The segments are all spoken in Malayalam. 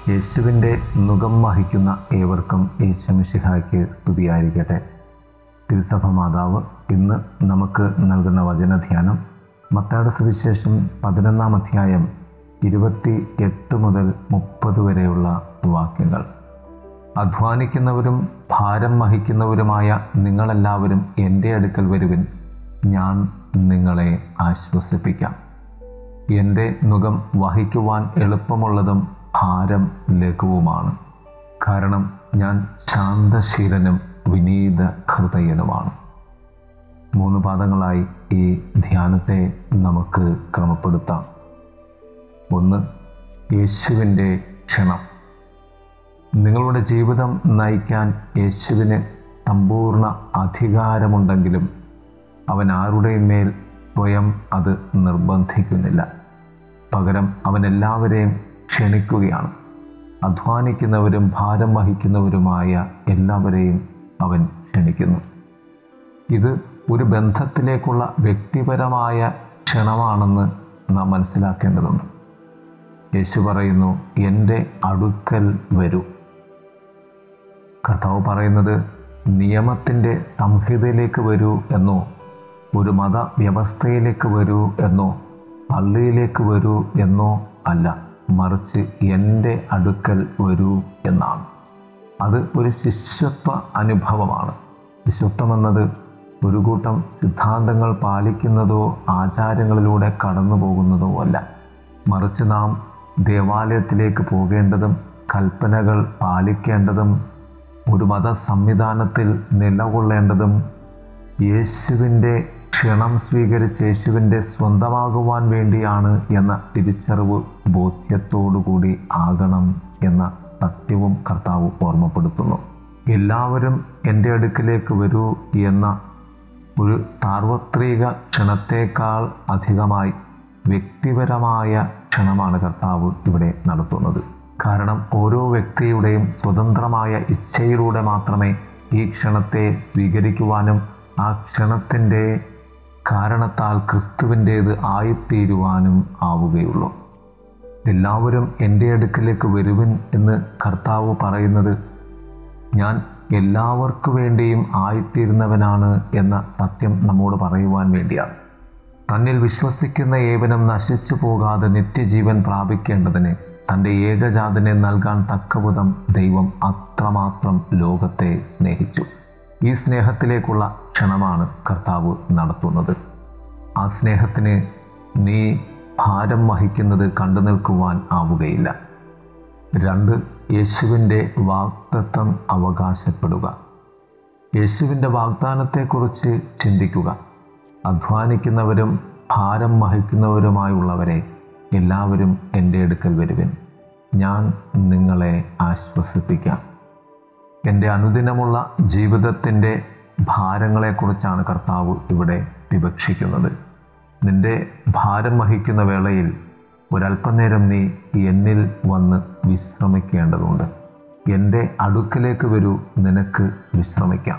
യേശുവിൻ്റെ മുഖം വഹിക്കുന്ന ഏവർക്കും യേശുമിഷിഹായ്ക്ക് സ്തുതിയായിരിക്കട്ടെ തിരുസഭ മാതാവ് ഇന്ന് നമുക്ക് നൽകുന്ന വചനധ്യാനം മത്തായുടെ സുവിശേഷം പതിനൊന്നാം അധ്യായം ഇരുപത്തി എട്ട് മുതൽ മുപ്പത് വരെയുള്ള വാക്യങ്ങൾ അധ്വാനിക്കുന്നവരും ഭാരം വഹിക്കുന്നവരുമായ നിങ്ങളെല്ലാവരും എൻ്റെ അടുക്കൽ വരുവിൻ ഞാൻ നിങ്ങളെ ആശ്വസിപ്പിക്കാം എൻ്റെ മുഖം വഹിക്കുവാൻ എളുപ്പമുള്ളതും ഭാരം ലഘുവുമാണ് കാരണം ഞാൻ ശാന്തശീലനും വിനീത ഹൃദയനുമാണ് മൂന്ന് പാദങ്ങളായി ഈ ധ്യാനത്തെ നമുക്ക് ക്രമപ്പെടുത്താം ഒന്ന് യേശുവിൻ്റെ ക്ഷണം നിങ്ങളുടെ ജീവിതം നയിക്കാൻ യേശുവിന് സമ്പൂർണ്ണ അധികാരമുണ്ടെങ്കിലും അവൻ ആരുടെയും മേൽ സ്വയം അത് നിർബന്ധിക്കുന്നില്ല പകരം അവൻ എല്ലാവരെയും ക്ഷണിക്കുകയാണ് അധ്വാനിക്കുന്നവരും ഭാരം വഹിക്കുന്നവരുമായ എല്ലാവരെയും അവൻ ക്ഷണിക്കുന്നു ഇത് ഒരു ബന്ധത്തിലേക്കുള്ള വ്യക്തിപരമായ ക്ഷണമാണെന്ന് നാം മനസ്സിലാക്കേണ്ടതുണ്ട് യേശു പറയുന്നു എൻ്റെ അടുക്കൽ വരൂ കർത്താവ് പറയുന്നത് നിയമത്തിൻ്റെ സംഹിതയിലേക്ക് വരൂ എന്നോ ഒരു മതവ്യവസ്ഥയിലേക്ക് വരൂ എന്നോ പള്ളിയിലേക്ക് വരൂ എന്നോ അല്ല മറിച്ച് എൻ്റെ അടുക്കൽ വരൂ എന്നാണ് അത് ഒരു ശിഷ്യത്വ അനുഭവമാണ് ശിഷ്യത്വം എന്നത് ഒരു കൂട്ടം സിദ്ധാന്തങ്ങൾ പാലിക്കുന്നതോ ആചാരങ്ങളിലൂടെ കടന്നു പോകുന്നതോ അല്ല മറിച്ച് നാം ദേവാലയത്തിലേക്ക് പോകേണ്ടതും കൽപ്പനകൾ പാലിക്കേണ്ടതും ഒരു മത സംവിധാനത്തിൽ നിലകൊള്ളേണ്ടതും യേശുവിൻ്റെ ക്ഷണം സ്വീകരിച്ച് യേശുവിൻ്റെ സ്വന്തമാകുവാൻ വേണ്ടിയാണ് എന്ന തിരിച്ചറിവ് ബോധ്യത്തോടുകൂടി ആകണം എന്ന സത്യവും കർത്താവ് ഓർമ്മപ്പെടുത്തുന്നു എല്ലാവരും എൻ്റെ അടുക്കിലേക്ക് വരൂ എന്ന ഒരു സാർവത്രിക ക്ഷണത്തേക്കാൾ അധികമായി വ്യക്തിപരമായ ക്ഷണമാണ് കർത്താവ് ഇവിടെ നടത്തുന്നത് കാരണം ഓരോ വ്യക്തിയുടെയും സ്വതന്ത്രമായ ഇച്ഛയിലൂടെ മാത്രമേ ഈ ക്ഷണത്തെ സ്വീകരിക്കുവാനും ആ ക്ഷണത്തിൻ്റെ കാരണത്താൽ ക്രിസ്തുവിൻ്റേത് ആയിത്തീരുവാനും ആവുകയുള്ളൂ എല്ലാവരും എൻ്റെ അടുക്കിലേക്ക് വരുവിൻ എന്ന് കർത്താവ് പറയുന്നത് ഞാൻ എല്ലാവർക്കു വേണ്ടിയും ആയിത്തീരുന്നവനാണ് എന്ന സത്യം നമ്മോട് പറയുവാൻ വേണ്ടിയാണ് തന്നിൽ വിശ്വസിക്കുന്ന ഏവനും നശിച്ചു പോകാതെ നിത്യജീവൻ പ്രാപിക്കേണ്ടതിന് തൻ്റെ ഏകജാതനെ നൽകാൻ തക്കവിധം ദൈവം അത്രമാത്രം ലോകത്തെ സ്നേഹിച്ചു ഈ സ്നേഹത്തിലേക്കുള്ള ക്ഷണമാണ് കർത്താവ് നടത്തുന്നത് ആ സ്നേഹത്തിന് നീ ഭാരം വഹിക്കുന്നത് കണ്ടു നിൽക്കുവാൻ ആവുകയില്ല രണ്ട് യേശുവിൻ്റെ വാഗ്ദത്തം അവകാശപ്പെടുക യേശുവിൻ്റെ വാഗ്ദാനത്തെക്കുറിച്ച് ചിന്തിക്കുക അധ്വാനിക്കുന്നവരും ഭാരം വഹിക്കുന്നവരുമായുള്ളവരെ എല്ലാവരും എൻ്റെ അടുക്കൽ വരുവിൻ ഞാൻ നിങ്ങളെ ആശ്വസിപ്പിക്കാം എൻ്റെ അനുദിനമുള്ള ജീവിതത്തിൻ്റെ ഭാരങ്ങളെക്കുറിച്ചാണ് കർത്താവ് ഇവിടെ വിവക്ഷിക്കുന്നത് നിന്റെ ഭാരം വഹിക്കുന്ന വേളയിൽ ഒരല്പനേരം നീ എന്നിൽ വന്ന് വിശ്രമിക്കേണ്ടതുണ്ട് എൻ്റെ അടുക്കിലേക്ക് വരൂ നിനക്ക് വിശ്രമിക്കാം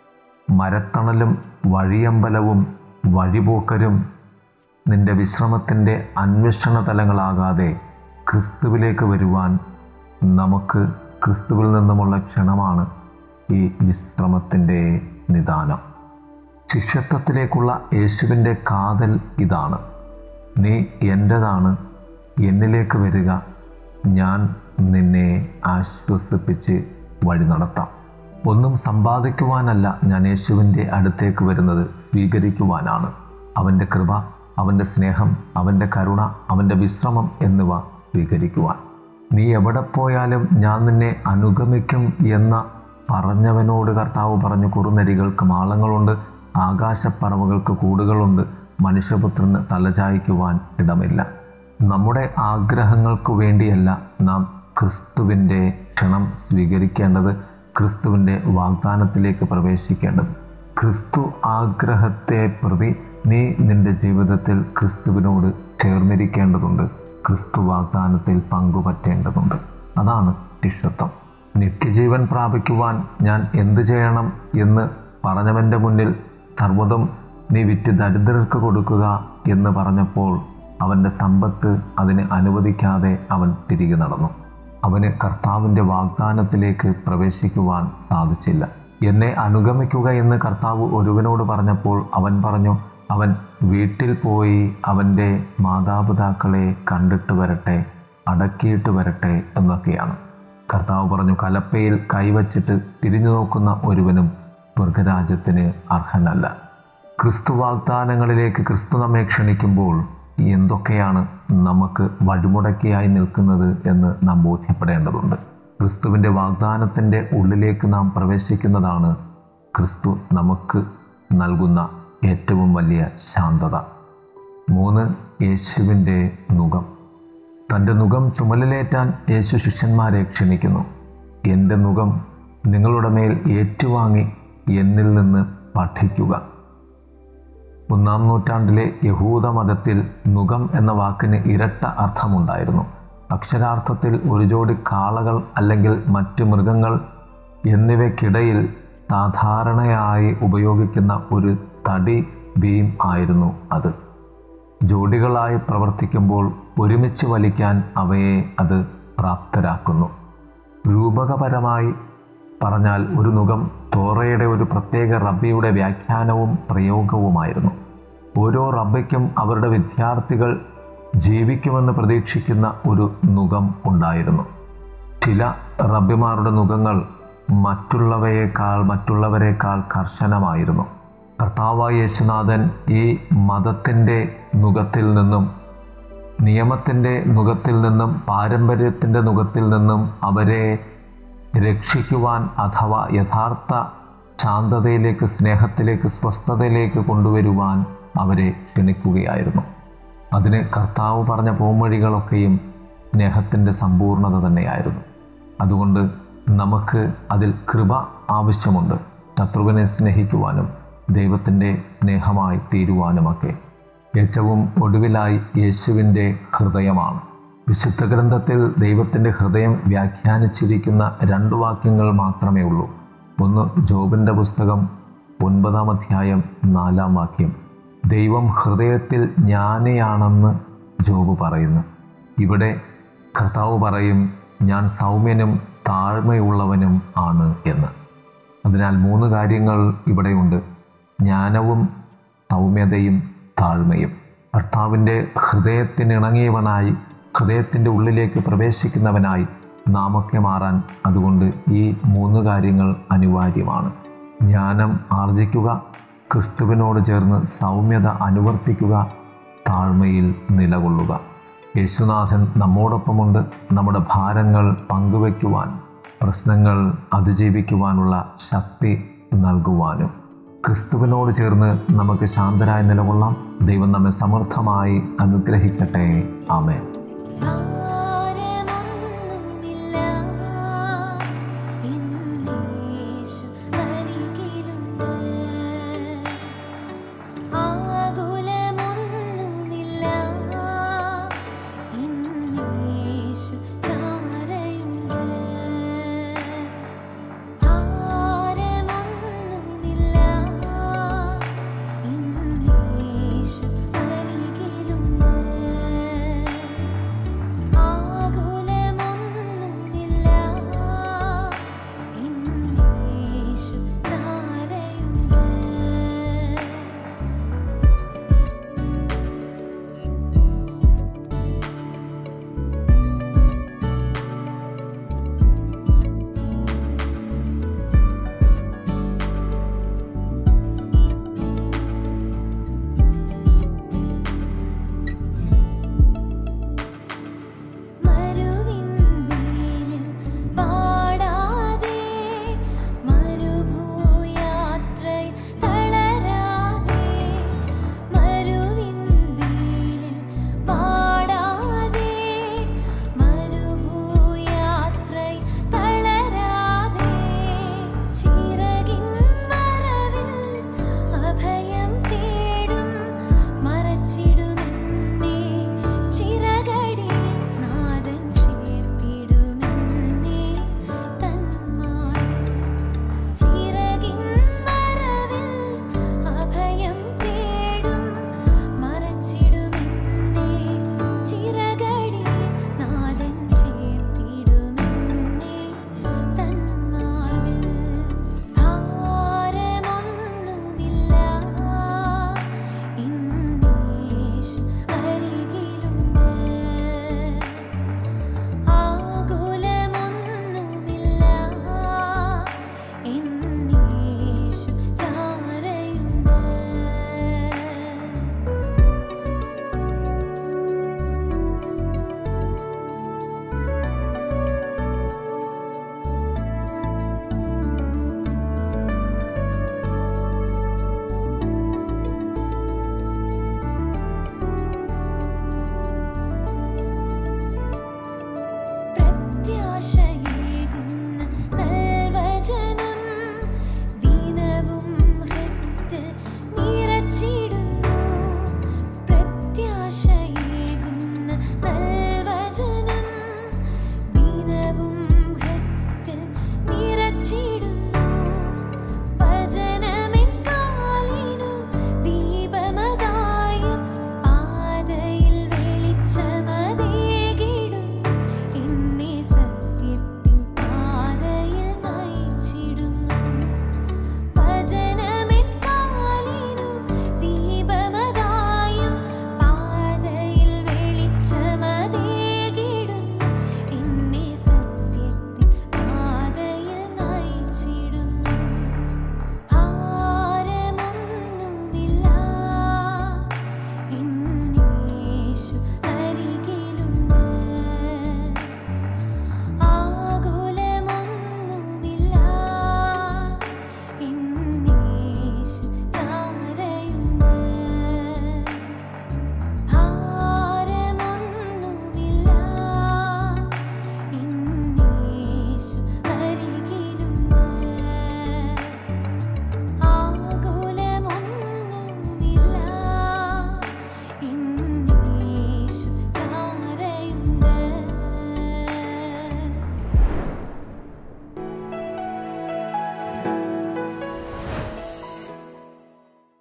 മരത്തണലും വഴിയമ്പലവും വഴിപോക്കരും നിന്റെ വിശ്രമത്തിൻ്റെ അന്വേഷണ തലങ്ങളാകാതെ ക്രിസ്തുവിലേക്ക് വരുവാൻ നമുക്ക് ക്രിസ്തുവിൽ നിന്നുമുള്ള ക്ഷണമാണ് ഈ വിശ്രമത്തിൻ്റെ നിദാനം ശിഷ്യത്വത്തിലേക്കുള്ള യേശുവിൻ്റെ കാതൽ ഇതാണ് നീ എൻ്റെതാണ് എന്നിലേക്ക് വരിക ഞാൻ നിന്നെ ആശ്വസിപ്പിച്ച് വഴി നടത്താം ഒന്നും സമ്പാദിക്കുവാനല്ല ഞാൻ യേശുവിൻ്റെ അടുത്തേക്ക് വരുന്നത് സ്വീകരിക്കുവാനാണ് അവൻ്റെ കൃപ അവൻ്റെ സ്നേഹം അവൻ്റെ കരുണ അവൻ്റെ വിശ്രമം എന്നിവ സ്വീകരിക്കുവാൻ നീ എവിടെ പോയാലും ഞാൻ നിന്നെ അനുഗമിക്കും എന്ന പറഞ്ഞവനോട് കർത്താവ് പറഞ്ഞു കുറുനരികൾക്ക് മാളങ്ങളുണ്ട് ആകാശപ്പറവകൾക്ക് കൂടുകളുണ്ട് മനുഷ്യപുത്രന് തലചായ്ക്കുവാൻ ഇടമില്ല നമ്മുടെ ആഗ്രഹങ്ങൾക്ക് വേണ്ടിയല്ല നാം ക്രിസ്തുവിൻ്റെ ക്ഷണം സ്വീകരിക്കേണ്ടത് ക്രിസ്തുവിൻ്റെ വാഗ്ദാനത്തിലേക്ക് പ്രവേശിക്കേണ്ടത് ക്രിസ്തു ആഗ്രഹത്തെ പ്രതി നീ നിന്റെ ജീവിതത്തിൽ ക്രിസ്തുവിനോട് ചേർന്നിരിക്കേണ്ടതുണ്ട് ക്രിസ്തു വാഗ്ദാനത്തിൽ പങ്കുപറ്റേണ്ടതുണ്ട് അതാണ് ശിഷ്യത്വം നിത്യജീവൻ പ്രാപിക്കുവാൻ ഞാൻ എന്തു ചെയ്യണം എന്ന് പറഞ്ഞവൻ്റെ മുന്നിൽ സർവ്വതും നീ വിറ്റ് ദരിദ്രർക്ക് കൊടുക്കുക എന്ന് പറഞ്ഞപ്പോൾ അവൻ്റെ സമ്പത്ത് അതിന് അനുവദിക്കാതെ അവൻ തിരികെ നടന്നു അവന് കർത്താവിൻ്റെ വാഗ്ദാനത്തിലേക്ക് പ്രവേശിക്കുവാൻ സാധിച്ചില്ല എന്നെ അനുഗമിക്കുക എന്ന് കർത്താവ് ഒരുവനോട് പറഞ്ഞപ്പോൾ അവൻ പറഞ്ഞു അവൻ വീട്ടിൽ പോയി അവൻ്റെ മാതാപിതാക്കളെ കണ്ടിട്ട് വരട്ടെ അടക്കിയിട്ട് വരട്ടെ എന്നൊക്കെയാണ് കർത്താവ് പറഞ്ഞു കലപ്പയിൽ കൈവച്ചിട്ട് തിരിഞ്ഞു നോക്കുന്ന ഒരുവനും സ്വർഗരാജ്യത്തിന് അർഹനല്ല ക്രിസ്തു വാഗ്ദാനങ്ങളിലേക്ക് ക്രിസ്തു നമ്മെ ക്ഷണിക്കുമ്പോൾ എന്തൊക്കെയാണ് നമുക്ക് വഴിമുടക്കിയായി നിൽക്കുന്നത് എന്ന് നാം ബോധ്യപ്പെടേണ്ടതുണ്ട് ക്രിസ്തുവിൻ്റെ വാഗ്ദാനത്തിൻ്റെ ഉള്ളിലേക്ക് നാം പ്രവേശിക്കുന്നതാണ് ക്രിസ്തു നമുക്ക് നൽകുന്ന ഏറ്റവും വലിയ ശാന്തത മൂന്ന് യേശുവിൻ്റെ നുകം തൻ്റെ നുകം ചുമലിലേറ്റാൻ യേശു ശിഷ്യന്മാരെ ക്ഷണിക്കുന്നു എൻ്റെ നുകം നിങ്ങളുടെ മേൽ ഏറ്റുവാങ്ങി എന്നിൽ നിന്ന് പഠിക്കുക ഒന്നാം നൂറ്റാണ്ടിലെ യഹൂദ മതത്തിൽ നുകം എന്ന വാക്കിന് ഇരട്ട അർത്ഥമുണ്ടായിരുന്നു അക്ഷരാർത്ഥത്തിൽ ഒരു ജോഡി കാളകൾ അല്ലെങ്കിൽ മറ്റ് മൃഗങ്ങൾ എന്നിവയ്ക്കിടയിൽ സാധാരണയായി ഉപയോഗിക്കുന്ന ഒരു തടി ബീം ആയിരുന്നു അത് ജോഡികളായി പ്രവർത്തിക്കുമ്പോൾ ഒരുമിച്ച് വലിക്കാൻ അവയെ അത് പ്രാപ്തരാക്കുന്നു രൂപകപരമായി പറഞ്ഞാൽ ഒരു നുകം തോറയുടെ ഒരു പ്രത്യേക റബ്ബിയുടെ വ്യാഖ്യാനവും പ്രയോഗവുമായിരുന്നു ഓരോ റബ്ബയ്ക്കും അവരുടെ വിദ്യാർത്ഥികൾ ജീവിക്കുമെന്ന് പ്രതീക്ഷിക്കുന്ന ഒരു നുകം ഉണ്ടായിരുന്നു ചില റബ്ബിമാരുടെ നുഖങ്ങൾ മറ്റുള്ളവയേക്കാൾ മറ്റുള്ളവരെക്കാൾ കർശനമായിരുന്നു കർത്താവായ യേശുനാഥൻ ഈ മതത്തിൻ്റെ നുഖത്തിൽ നിന്നും നിയമത്തിൻ്റെ നുഖത്തിൽ നിന്നും പാരമ്പര്യത്തിൻ്റെ നുഖത്തിൽ നിന്നും അവരെ രക്ഷിക്കുവാൻ അഥവാ യഥാർത്ഥ ശാന്തതയിലേക്ക് സ്നേഹത്തിലേക്ക് സ്വസ്ഥതയിലേക്ക് കൊണ്ടുവരുവാൻ അവരെ ക്ഷണിക്കുകയായിരുന്നു അതിന് കർത്താവ് പറഞ്ഞ പോംവഴികളൊക്കെയും സ്നേഹത്തിൻ്റെ സമ്പൂർണത തന്നെയായിരുന്നു അതുകൊണ്ട് നമുക്ക് അതിൽ കൃപ ആവശ്യമുണ്ട് ശത്രുവിനെ സ്നേഹിക്കുവാനും ദൈവത്തിൻ്റെ സ്നേഹമായി തീരുവാനുമൊക്കെ ഏറ്റവും ഒടുവിലായി യേശുവിൻ്റെ ഹൃദയമാണ് വിശുദ്ധ ഗ്രന്ഥത്തിൽ ദൈവത്തിൻ്റെ ഹൃദയം വ്യാഖ്യാനിച്ചിരിക്കുന്ന രണ്ട് വാക്യങ്ങൾ മാത്രമേ ഉള്ളൂ ഒന്ന് ജോബിൻ്റെ പുസ്തകം ഒൻപതാം അധ്യായം നാലാം വാക്യം ദൈവം ഹൃദയത്തിൽ ജ്ഞാനിയാണെന്ന് ജോബ് പറയുന്നു ഇവിടെ കർത്താവ് പറയും ഞാൻ സൗമ്യനും താഴ്മയുള്ളവനും ആണ് എന്ന് അതിനാൽ മൂന്ന് കാര്യങ്ങൾ ഇവിടെയുണ്ട് ജ്ഞാനവും സൗമ്യതയും താഴ്മയും കർത്താവിൻ്റെ ഹൃദയത്തിനിണങ്ങിയവനായി ഹൃദയത്തിൻ്റെ ഉള്ളിലേക്ക് പ്രവേശിക്കുന്നവനായി നാമൊക്കെ മാറാൻ അതുകൊണ്ട് ഈ മൂന്ന് കാര്യങ്ങൾ അനിവാര്യമാണ് ജ്ഞാനം ആർജിക്കുക ക്രിസ്തുവിനോട് ചേർന്ന് സൗമ്യത അനുവർത്തിക്കുക താഴ്മയിൽ നിലകൊള്ളുക യേശുനാഥൻ നമ്മോടൊപ്പമുണ്ട് നമ്മുടെ ഭാരങ്ങൾ പങ്കുവയ്ക്കുവാൻ പ്രശ്നങ്ങൾ അതിജീവിക്കുവാനുള്ള ശക്തി നൽകുവാനും ക്രിസ്തുവിനോട് ചേർന്ന് നമുക്ക് ശാന്തരായി നിലകൊള്ളാം ദൈവം നമ്മെ സമൃദ്ധമായി അനുഗ്രഹിക്കട്ടെ ആമേൻ ആ